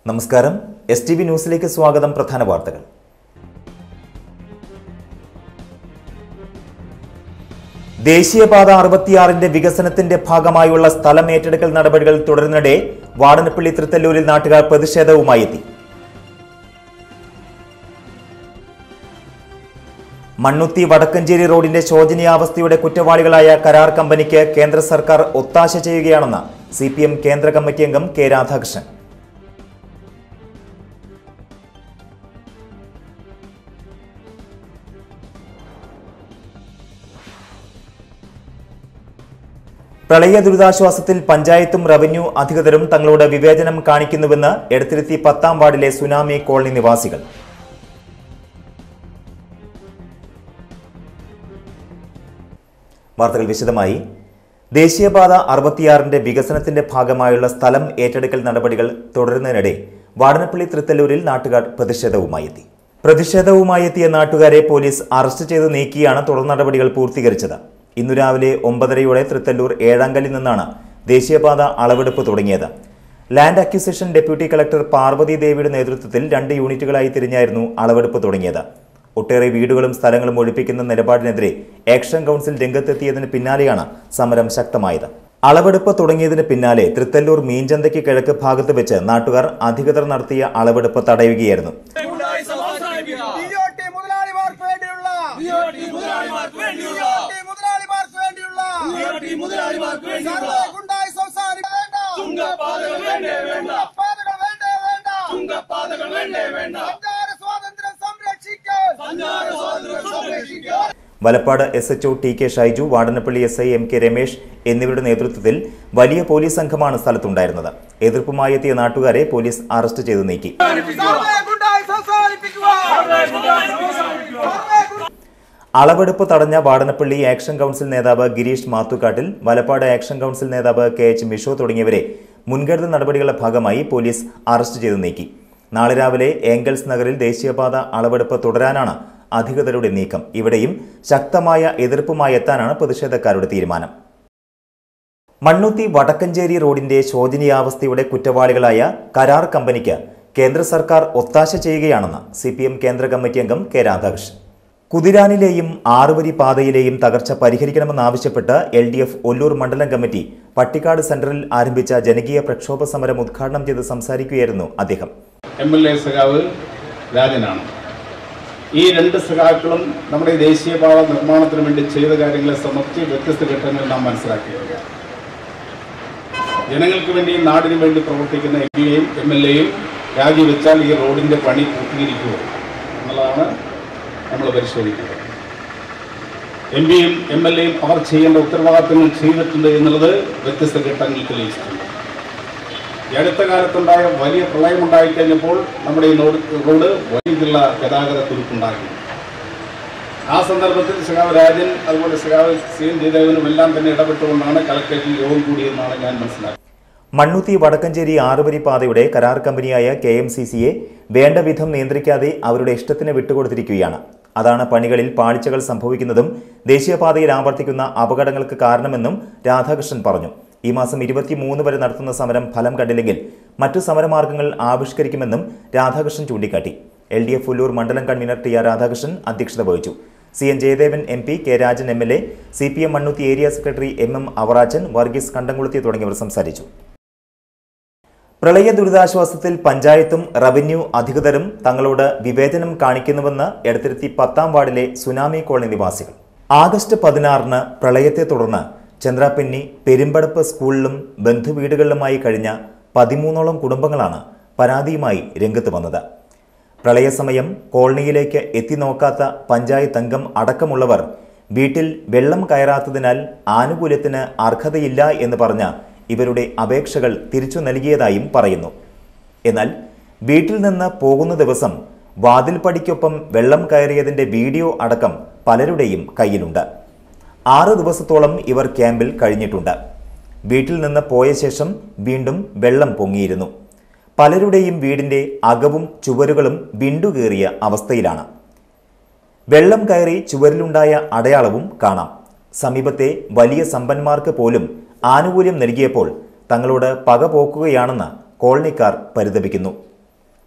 നമസ്കാരം S T V ന്യൂസിലേക്ക് സ്വാഗതം പ്രധാന വാർത്തകൾ ദേശീയപാത അറുപത്തിയാറിന്റെ വികസനത്തിന്റെ ഭാഗമായുള്ള സ്ഥലം ഏറ്റെടുക്കൽ നടപടികൾ തുടരുന്നിടെ വാടനപ്പള്ളി തൃത്തല്ലൂരിൽ നാട്ടുകാർ പ്രതിഷേധവുമായി എത്തി മണ്ണുത്തി വടക്കഞ്ചേരി റോഡിന്റെ ശോചനീയാവസ്ഥയുടെ കുറ്റവാളികളായ കരാർ കമ്പനിക്ക് കേന്ദ്ര സർക്കാർ ഒത്താശ ചെയ്യുകയാണെന്ന് സി പി എം കേന്ദ്ര കമ്മിറ്റി അംഗം കെ രാധാകൃഷ്ണൻ പ്രളയ ദുരിതാശ്വാസത്തിൽ പഞ്ചായത്തും റവന്യൂ അധികൃതരും തങ്ങളോട് വിവേചനം കാണിക്കുന്നുവെന്ന് എടത്തിരുത്തി പത്താം വാർഡിലെ സുനാമി കോളനി നിവാസികൾ വാർത്തകൾ വിശദമായി ദേശീയപാത അറുപത്തിയാറിന്റെ വികസനത്തിന്റെ ഭാഗമായുള്ള സ്ഥലം ഏറ്റെടുക്കൽ നടപടികൾ തുടരുന്നതിനിടെ വാടനപ്പള്ളി തൃത്തല്ലൂരിൽ നാട്ടുകാർ പ്രതിഷേധവുമായി എത്തി പ്രതിഷേധവുമായി എത്തിയ നാട്ടുകാരെ പോലീസ് അറസ്റ്റ് ചെയ്ത് നീക്കിയാണ് തുടർ നടപടികൾ പൂർത്തീകരിച്ചത് ഇന്നു രാവിലെ ഒമ്പതരയോടെ തൃത്തല്ലൂർ ഏഴാങ്കലിൽ നിന്നാണ് ദേശീയപാത അളവെടുപ്പ് തുടങ്ങിയത് land acquisition deputy collector Parvathi ദേവിയുടെ നേതൃത്വത്തിൽ രണ്ട് യൂണിറ്റുകളായി തിരിഞ്ഞായിരുന്നു അളവെടുപ്പ് തുടങ്ങിയത് ഒട്ടേറെ വീടുകളും സ്ഥലങ്ങളും ഒഴിപ്പിക്കുന്ന നിലപാടിനെതിരെ ആക്ഷൻ കൗൺസിൽ രംഗത്തെത്തിയതിന് പിന്നാലെയാണ് സമരം ശക്തമായത് അളവെടുപ്പ് തുടങ്ങിയതിന് പിന്നാലെ തൃത്തല്ലൂർ മീൻചന്തയ്ക്ക് കിഴക്ക് ഭാഗത്ത് വെച്ച് നാട്ടുകാർ അധികൃതർ നടത്തിയ അളവെടുപ്പ് തടയുകയായിരുന്നു ഡിഒടി മുതലാളിമാർക്ക് വേണ്ടിയുള്ള ഡിഒടി മുതലാളിമാർക്ക് വേണ്ടിയുള്ള ഡിഒടി മുതലാളിമാർക്ക് വേണ്ടിയുള്ള ഡിഒടി മുതലാളിമാർക്ക് വേണ്ടിയുള്ള സർവേ ഗുണ്ടായി സംസാരിക്ക വേണ്ട ചുങ്കപ്പാതകൾ വേണ്ടേ വേണ്ട പാതകൾ വേണ്ടേ വേണ്ട ചുങ്കപ്പാതകൾ വേണ്ടേ വേണ്ട സഞ്ചാര സ്വാതന്ത്ര്യം സംരക്ഷിക്കാൻ സഞ്ചാര സ്വാതന്ത്ര്യം സംരക്ഷിക്കാൻ Valappad S HO T K Shaiju Vadanappally S I M K Ramesh എന്നിവരുടെ നേതൃത്വത്തിൽ വലിയ പോലീസ് സംഘമാണ് സ്ഥലത്തുണ്ടായിരുന്നത് എതിർപ്പുമായി എത്തിയ നാട്ടുകാരെ പോലീസ് അറസ്റ്റ് ചെയ്ത് നീക്കി സർവേ ഗുണ്ടായി സംസാരിപ്പിക്കുക സർവേ ഗുണ്ടായി അളവെടുപ്പ് തടഞ്ഞ വാടനപ്പള്ളി ആക്ഷൻ കൗൺസിൽ നേതാവ് ഗിരീഷ് മാത്തുക്കാട്ടിൽ വലപ്പാട് ആക്ഷൻ കൗൺസിൽ നേതാവ് കെ എച്ച് മിഷോ തുടങ്ങിയവരെ മുൻകരുതൽ നടപടികളുടെ ഭാഗമായി പോലീസ് അറസ്റ്റ് ചെയ്ത് നീക്കി നാളെ രാവിലെ ഏംഗൽസ് നഗറിൽ ദേശീയപാത അളവെടുപ്പ് തുടരാനാണ് അധികൃതരുടെ നീക്കം ഇവിടെയും ശക്തമായ എതിർപ്പുമായി എത്താനാണ് പ്രതിഷേധക്കാരുടെ തീരുമാനം മണ്ണുത്തി വടക്കഞ്ചേരി റോഡിന്റെ ശോചനീയാവസ്ഥയുടെ കുറ്റവാളികളായ കരാർ കമ്പനിക്ക് കേന്ദ്ര സർക്കാർ ഒത്താശ ചെയ്യുകയാണെന്ന് സി പി എം കേന്ദ്ര കമ്മിറ്റി അംഗം കെ രാധാകൃഷ്ണൻ കുതിരാനിലെയും ആറുവരി പാതയിലെയും തകർച്ച പരിഹരിക്കണമെന്നാവശ്യപ്പെട്ട് എൽ ഡി എഫ് ഒല്ലൂർ മണ്ഡലം കമ്മിറ്റി പട്ടിക്കാട് സെന്ററിൽ ആരംഭിച്ച ജനകീയ പ്രക്ഷോഭ സമരം ഉദ്ഘാടനം ചെയ്ത് സംസാരിക്കുകയായിരുന്നു അദ്ദേഹം എം എൽ എ സഖാവ് രാജനാണ് ഈ രണ്ട് സഖാക്കളും നമ്മുടെ ഈ ദേശീയപാത നിർമ്മാണത്തിന് വേണ്ടി ചെയ്ത കാര്യങ്ങളെ സംബന്ധിച്ച് വ്യത്യസ്ത ഘട്ടങ്ങളിൽ നാം മനസ്സിലാക്കിയിട്ടുണ്ട് ജനങ്ങൾക്ക് വേണ്ടി നാടിന് വേണ്ടി പ്രവർത്തിക്കുന്ന എം പിയെയും എം എൽ എയും രാജിവെച്ചാൽ ഈ റോഡിന്റെ പണി പൂർത്തീകരിക്കുമോ എന്നുള്ളതാണ് നമ്മൾ പരിശോധിക്കുന്നത് എം പിയും എം എൽ എയും അവർ ചെയ്യേണ്ട ഉത്തരവാദിത്തങ്ങൾ ചെയ്തിട്ടുണ്ട് എന്നുള്ളത് വ്യത്യസ്ത ഘട്ടങ്ങളിൽ തെളിയിച്ചിട്ടുണ്ട് ഈ അടുത്ത കാലത്തുണ്ടായ വലിയ പ്രളയമുണ്ടായി കഴിഞ്ഞപ്പോൾ നമ്മുടെ ഈ റോഡ് റോഡ് വലിയുള്ള ഗതാഗത കുരുക്കുണ്ടാക്കി ആ സന്ദർഭത്തിൽ സഖാവ് രാജൻ അതുപോലെ സഖാവ് സി എൻ ജയദേവനും എല്ലാം തന്നെ ഇടപെട്ടുകൊണ്ടാണ് കലക്ടറേറ്റിൽ യോഗം കൂടിയെന്നാണ് ഞാൻ മനസ്സിലാക്കുന്നത് മണ്ണുത്തി വടക്കഞ്ചേരി ആറുവരി പാതയുടെ കരാർ കമ്പനിയായ കെ എം സി സിയെ വേണ്ട വിധം നിയന്ത്രിക്കാതെ അവരുടെ ഇഷ്ടത്തിന് വിട്ടുകൊടുത്തിരിക്കുകയാണ് അതാണ് പണികളിൽ പാളിച്ചകൾ സംഭവിക്കുന്നതും ദേശീയപാതയിൽ ആവർത്തിക്കുന്ന അപകടങ്ങൾക്ക് കാരണമെന്നും രാധാകൃഷ്ണൻ പറഞ്ഞു ഈ മാസം ഇരുപത്തിമൂന്ന് വരെ നടത്തുന്ന സമരം ഫലം കണ്ടില്ലെങ്കിൽ മറ്റു സമരമാർഗങ്ങൾ ആവിഷ്കരിക്കുമെന്നും രാധാകൃഷ്ണൻ ചൂണ്ടിക്കാട്ടി എൽ ഡി എഫ് ഉല്ലൂർ മണ്ഡലം കൺവീനർ ടി ആർ രാധാകൃഷ്ണൻ അധ്യക്ഷത വഹിച്ചു C N Jayadevan M P K Rajan M L A C P M Mannuthy area secretary M M Avarachan Varghese Kandamkulathi തുടങ്ങിയവർ സംസാരിച്ചു പ്രളയ ദുരിതാശ്വാസത്തിൽ പഞ്ചായത്തും റവന്യൂ അധികൃതരും തങ്ങളോട് വിവേചനം കാണിക്കുന്നുവെന്ന് എടത്തിരുത്തി പത്താം വാർഡിലെ സുനാമി കോളനി നിവാസികൾ ആഗസ്റ്റ് പതിനാറിന് പ്രളയത്തെ തുടർന്ന് ചന്ദ്രാപിന്നി പെരുമ്പടപ്പ് സ്കൂളിലും ബന്ധുവീടുകളിലുമായി കഴിഞ്ഞ പതിമൂന്നോളം കുടുംബങ്ങളാണ് പരാതിയുമായി രംഗത്ത് വന്നത് പ്രളയസമയം കോളനിയിലേക്ക് എത്തി നോക്കാത്ത പഞ്ചായത്ത് അംഗം അടക്കമുള്ളവർ വീട്ടിൽ വെള്ളം കയറാത്തതിനാൽ ആനുകൂല്യത്തിന് അർഹതയില്ല എന്ന് പറഞ്ഞ ഇവരുടെ അപേക്ഷകൾ തിരിച്ചു നൽകിയതായും പറയുന്നു എന്നാൽ വീട്ടിൽ നിന്ന് പോകുന്ന ദിവസം വാതിൽപ്പടിക്കൊപ്പം വെള്ളം കയറിയതിന്റെ വീഡിയോ അടക്കം പലരുടെയും കയ്യിലുണ്ട് ആറ് ദിവസത്തോളം ഇവർ ക്യാമ്പിൽ കഴിഞ്ഞിട്ടുണ്ട് വീട്ടിൽ നിന്ന് പോയ ശേഷം വീണ്ടും വെള്ളം പൊങ്ങിയിരുന്നു പലരുടെയും വീടിന്റെ അകവും ചുവരുകളും വിണ്ടുകീറിയ അവസ്ഥയിലാണ് വെള്ളം കയറി ചുവരിലുണ്ടായ അടയാളവും കാണാം സമീപത്തെ വലിയ സമ്പന്മാർക്ക് പോലും ആനുകൂല്യം നൽകിയപ്പോൾ തങ്ങളോട് പക പോക്കുകയാണെന്ന് കോളനിക്കാർ പരിതപിക്കുന്നു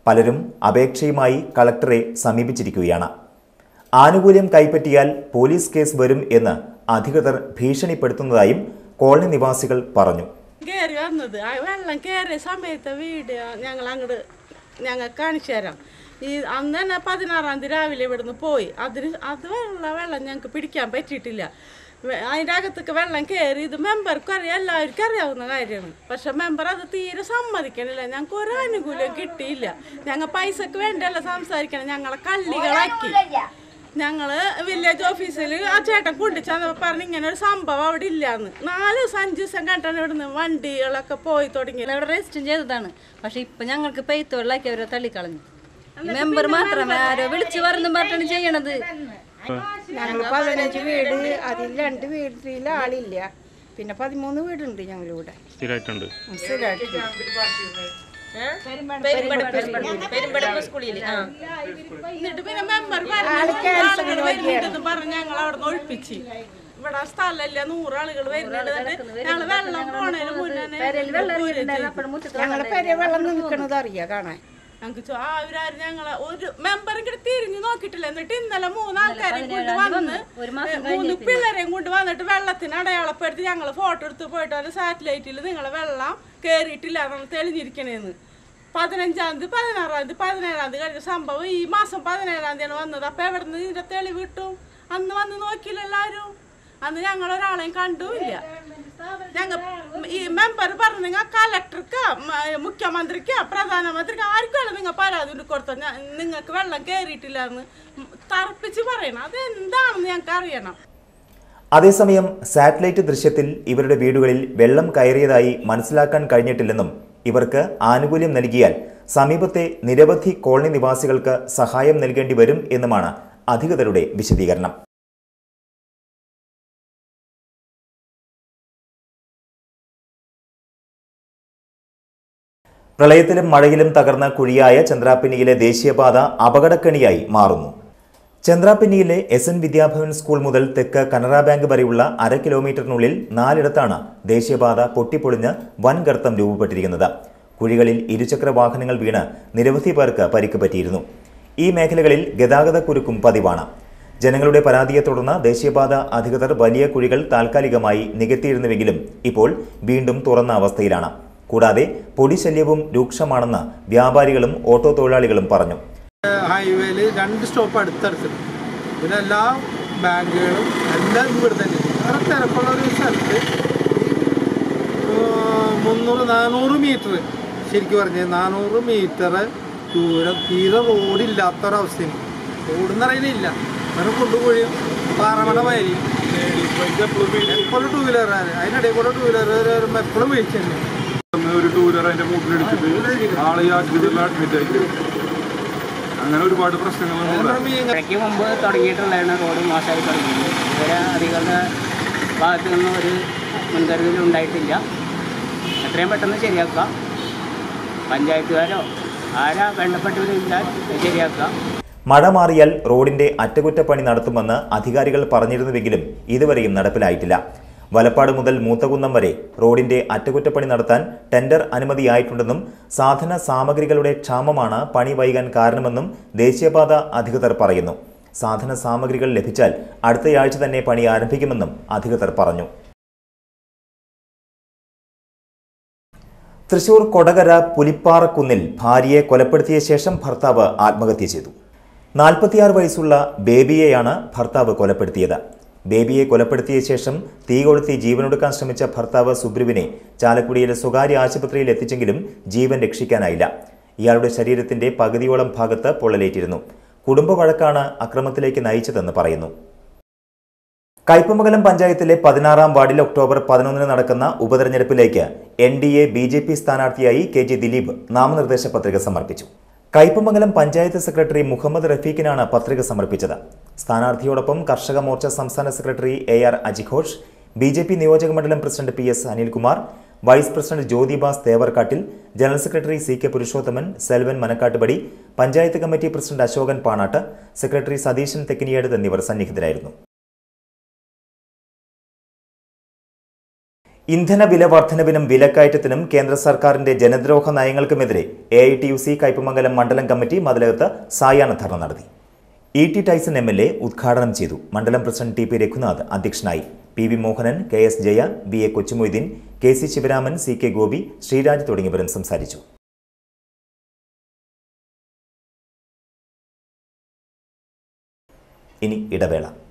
പലരും അപേക്ഷയുമായി കളക്ടറെ സമീപിച്ചിരിക്കുകയാണ് ആനുകൂല്യം കൈപ്പറ്റിയാൽ പോലീസ് കേസ് വരും എന്ന് അധികൃതർ ഭീഷണിപ്പെടുത്തുന്നതായും കോളനി നിവാസികൾ പറഞ്ഞു കയറി വന്നത് ആ വെള്ളം കയറിയ സമയത്തെ വീഡിയോ ഞങ്ങൾ അങ്ങോട്ട് ഞങ്ങൾ കാണിച്ചു തരാം ഈ അന്ന് തന്നെ പതിനാറാം തീയതി രാവിലെ ഇവിടുന്ന് പോയി അതിന് അത് വെള്ള വെള്ളം ഞങ്ങൾക്ക് പിടിക്കാൻ പറ്റിയിട്ടില്ല വെ- അതിൻ്റെ അകത്തേക്ക് വെള്ളം കയറി ഇത് മെമ്പർക്കും അറിയാം എല്ലാവർക്കും അറിയാവുന്ന കാര്യമാണ് പക്ഷെ മെമ്പർ അത് തീരെ സമ്മതിക്കണില്ല ഞങ്ങൾക്ക് ഒരു ആനുകൂല്യം കിട്ടിയില്ല ഞങ്ങൾ പൈസക്ക് വേണ്ടിയല്ല സംസാരിക്കണം ഞങ്ങളെ കള്ളികളാക്കി ഞങ്ങള് വില്ലേജ് ഓഫീസിൽ ആ ചേട്ടൻ കൊണ്ടുചെന്നപ്പോ പറഞ്ഞു ഇങ്ങനെ ഒരു സംഭവം അവിടെ ഇല്ലാന്ന് നാല് ദിവസം അഞ്ച് ദിവസം കണ്ടാണ് ഇവിടുന്ന് വണ്ടികളൊക്കെ പോയി തുടങ്ങി ഇവിടെ രജിസ്റ്റർ ചെയ്തതാണ് പക്ഷെ ഇപ്പൊ ഞങ്ങൾക്ക് പെയ്ത്ത് വെള്ളാക്കി അവരെ തള്ളിക്കളഞ്ഞു മെമ്പർ മാത്രമേ ആരോ വിളിച്ചു പറഞ്ഞു പറഞ്ഞാണ് ചെയ്യണത് ഞങ്ങൾ പതിനഞ്ച് വീട് അതിൽ രണ്ട് വീട്ടിൽ ആളില്ല പിന്നെ പതിമൂന്ന് വീടുണ്ട് ഞങ്ങളിവിടെ സ്ഥിരമായിട്ടുണ്ട് സ്ഥിരമായിട്ട് എന്നിട്ട് പിന്നെ മെമ്പർ ആളുകൾ വരുന്നുണ്ടെന്ന് പറഞ്ഞ് ഞങ്ങൾ അവിടെ നിന്ന് ഒഴിപ്പിച്ച് ഇവിടെ സ്ഥലമില്ല നൂറാളുകൾ വരുന്നുണ്ട് ഞങ്ങൾ വെള്ളം പോണേന് മുന്നേ ഞങ്ങളെ പെരെ വെള്ളം നിൽക്കണത് അറിയാം കാണാൻ ഞങ്ങൾക്ക് ചോ- ആ അവരാരും ഞങ്ങളെ ഒരു മെമ്പർ ഇങ്ങോട്ട് തിരിഞ്ഞു നോക്കിയിട്ടില്ല എന്നിട്ട് ഇന്നലെ മൂന്നാൾക്കാരെയും കൊണ്ട് വന്ന് മൂന്ന് പിള്ളേരെയും കൊണ്ട് വന്നിട്ട് വെള്ളത്തിന് അടയാളപ്പെടുത്തി ഞങ്ങൾ ഫോട്ടോ എടുത്ത് പോയിട്ട് അത് സാറ്റലൈറ്റിൽ നിങ്ങളെ വെള്ളം കയറിയിട്ടില്ല നമ്മൾ തെളിഞ്ഞിരിക്കണേന്ന് പതിനഞ്ചാം തീയതി പതിനാറാം തീയതി പതിനേഴാം തീയതി കഴിഞ്ഞ സംഭവം ഈ മാസം പതിനേഴാം തീയതിയാണ് വന്നത് അപ്പൊ എവിടെ നിന്ന് ഇതിന്റെ തെളിവ് കിട്ടും അന്ന് വന്ന് നോക്കിയില്ല എല്ലാരും അന്ന് ഞങ്ങൾ ഒരാളെയും കണ്ടുമില്ല ഞങ്ങൾ ഈ മെമ്പർ പറഞ്ഞു നിങ്ങൾ കലക്ടർക്ക് മുഖ്യമന്ത്രിക്ക് പ്രധാനമന്ത്രിക്ക് ആർക്കാണ് നിങ്ങൾ പരാതി കൊണ്ട് കൊടുത്ത നിങ്ങൾക്ക് വെള്ളം കയറിയിട്ടില്ല എന്ന് തറപ്പിച്ച് പറയണം അത് എന്താണെന്ന് ഞങ്ങൾക്ക് അറിയണം അതേസമയം സാറ്റലൈറ്റ് ദൃശ്യത്തിൽ ഇവരുടെ വീടുകളിൽ വെള്ളം കയറിയതായി മനസ്സിലാക്കാൻ കഴിഞ്ഞിട്ടില്ലെന്നും ഇവർക്ക് ആനുകൂല്യം നൽകിയാൽ സമീപത്തെ നിരവധി കോളനി നിവാസികൾക്ക് സഹായം നൽകേണ്ടി വരും എന്നുമാണ് അധികൃതരുടെ വിശദീകരണം പ്രളയത്തിലും മഴയിലും തകർന്ന കുഴിയായ ചന്ദ്രാപ്പിന്നിയിലെ ദേശീയപാത അപകടക്കണിയായി മാറുന്നു ചന്ദ്രാപ്പിന്നിയിലെ എസ് എൻ വിദ്യാഭവൻ സ്കൂൾ മുതൽ തെക്ക് കനറ ബാങ്ക് വരെയുള്ള അര കിലോമീറ്ററിനുള്ളിൽ നാലിടത്താണ് ദേശീയപാത പൊട്ടിപ്പൊളിഞ്ഞ് വൻ ഗർത്തം രൂപപ്പെട്ടിരിക്കുന്നത് കുഴികളിൽ ഇരുചക്ര വാഹനങ്ങൾ വീണ് നിരവധി പേർക്ക് പരിക്ക് പറ്റിയിരുന്നു ഈ മേഖലകളിൽ ഗതാഗത കുരുക്കും പതിവാണ് ജനങ്ങളുടെ പരാതിയെ തുടർന്ന് ദേശീയപാത അധികൃതർ വലിയ കുഴികൾ താൽക്കാലികമായി നികത്തിയിരുന്നുവെങ്കിലും ഇപ്പോൾ വീണ്ടും തുറന്ന അവസ്ഥയിലാണ് കൂടാതെ പൊടിശല്യവും രൂക്ഷമാണെന്ന് വ്യാപാരികളും ഓട്ടോ തൊഴിലാളികളും പറഞ്ഞു ഹൈവേയിൽ രണ്ട് സ്റ്റോപ്പ് അടുത്തടുത്തുണ്ട് പിന്നെ എല്ലാ ബാങ്കുകളും എല്ലാം ഇവിടെ തന്നെ അത്ര തിരക്കുള്ള ഒരു സ്ഥലത്ത് ഏർ മുന്നൂറ് നാനൂറ് മീറ്റർ ശരിക്കും പറഞ്ഞാൽ നാനൂറ് മീറ്റർ ദൂരം തീരെ റോഡില്ലാത്തൊരവസ്ഥയാണ് റോഡെന്ന് പറയുന്നില്ല വേറെ കൊണ്ടുപോയും പാറമട മാതിരി എപ്പോഴും ടൂ വീലർ അതിനിടയിൽ കൂടെ ടൂ വീലർ വരുമ്പോൾ എപ്പോഴും വീഴ്ച തന്നെ ഒരു ടൂ വീലർ അതിന്റെ മൂട്ടിലിടിച്ചിട്ട് ആളെ ഈ ആശുപത്രിയിൽ അഡ്മിറ്റ് ആയിട്ട് അങ്ങനെ ഒരുപാട് പ്രശ്നങ്ങളൊന്നും ഇവിടെ ഇടയ്ക്ക് മുമ്പ് തുടങ്ങിയിട്ടുള്ളതാണ് റോഡ് മോശമായി തുടങ്ങിയത് ഇതുവരെ അധികൃതരുടെ ഭാഗത്തു നിന്നും ഒരു മുൻകരുതലും ഉണ്ടായിട്ടില്ല എത്രയും പെട്ടെന്ന് ശരിയാക്കാം പഞ്ചായത്തുകാരോ ആരാ വേണ്ടപ്പെട്ടവരില്ലാൽ ശരിയാക്കാം മഴ മാറിയാൽ റോഡിന്റെ അറ്റകുറ്റപ്പണി നടത്തുമെന്ന് അധികാരികൾ പറഞ്ഞിരുന്നുവെങ്കിലും ഇതുവരെയും നടപ്പിലായിട്ടില്ല വലപ്പാട് മുതൽ മൂത്തകുന്നം വരെ റോഡിന്റെ അറ്റകുറ്റപ്പണി നടത്താൻ ടെൻഡർ അനുമതിയായിട്ടുണ്ടെന്നും സാധന സാമഗ്രികളുടെ ക്ഷാമമാണ് പണി വൈകാൻ കാരണമെന്നും ദേശീയപാത അധികൃതർ പറയുന്നു സാധന സാമഗ്രികൾ ലഭിച്ചാൽ അടുത്തയാഴ്ച തന്നെ പണി ആരംഭിക്കുമെന്നും അധികൃതർ പറഞ്ഞു തൃശൂർ കൊടകര പുലിപ്പാറക്കുന്നിൽ ഭാര്യയെ കൊലപ്പെടുത്തിയ ശേഷം ഭർത്താവ് ആത്മഹത്യ ചെയ്തു നാൽപ്പത്തിയാറ് വയസ്സുള്ള ബേബിയെയാണ് ഭർത്താവ് കൊലപ്പെടുത്തിയത് ബേബിയെ കൊലപ്പെടുത്തിയ ശേഷം തീ കൊളുത്തി ജീവനൊടുക്കാൻ ശ്രമിച്ച ഭർത്താവ് സുബ്രുവിനെ ചാലക്കുടിയിലെ സ്വകാര്യ ആശുപത്രിയിൽ എത്തിച്ചെങ്കിലും ജീവൻ രക്ഷിക്കാനായില്ല ഇയാളുടെ ശരീരത്തിന്റെ പകുതിയോളം ഭാഗത്ത് പൊള്ളലേറ്റിരുന്നു കുടുംബ വഴക്കാണ് അക്രമത്തിലേക്ക് നയിച്ചതെന്ന് പറയുന്നു കയ്പമംഗലം പഞ്ചായത്തിലെ പതിനാറാം വാർഡിൽ ഒക്ടോബർ പതിനൊന്നിന് നടക്കുന്ന ഉപതെരഞ്ഞെടുപ്പിലേക്ക് N D A B J P സ്ഥാനാർത്ഥിയായി കെ ജി ദിലീപ് നാമനിർദ്ദേശ പത്രിക സമർപ്പിച്ചു കയ്പമംഗലം പഞ്ചായത്ത് സെക്രട്ടറി മുഹമ്മദ് റഫീഖിനാണ് പത്രിക സമർപ്പിച്ചത് സ്ഥാനാർത്ഥിയോടൊപ്പം കർഷക മോർച്ച സംസ്ഥാന സെക്രട്ടറി എ ആർ അജിഘോഷ് ബി ജെ പി നിയോജക മണ്ഡലം president P S Anilkumar vice president Jyothibas Thevarkattil general secretary C K Purushothaman Selvan Manakkattupadi panchayat committee president Ashokan Panatt secretary Satheesan Thekkiniyedu എന്നിവർ സന്നിഹിതരായിരുന്നു ഇന്ധന വില വർധനവിനും വിലക്കയറ്റത്തിനും കേന്ദ്ര സർക്കാരിന്റെ ജനദ്രോഹ നയങ്ങൾക്കുമെതിരെ A I T U C Kaipamangalam മണ്ഡലം കമ്മിറ്റി മതിലകത്ത് സായാഹ്ന ധർണ നടത്തി E T Taison M L A ഉദ്ഘാടനം ചെയ്തു മണ്ഡലം പ്രസിഡന്റ് ടി പി രഘുനാഥ് അധ്യക്ഷനായി P V Mohanan K S Jaya B A Kochumoideen K C Sivaraman C K Gopi Sreeraj തുടങ്ങിയവരും സംസാരിച്ചു ഇനി ഇടവേള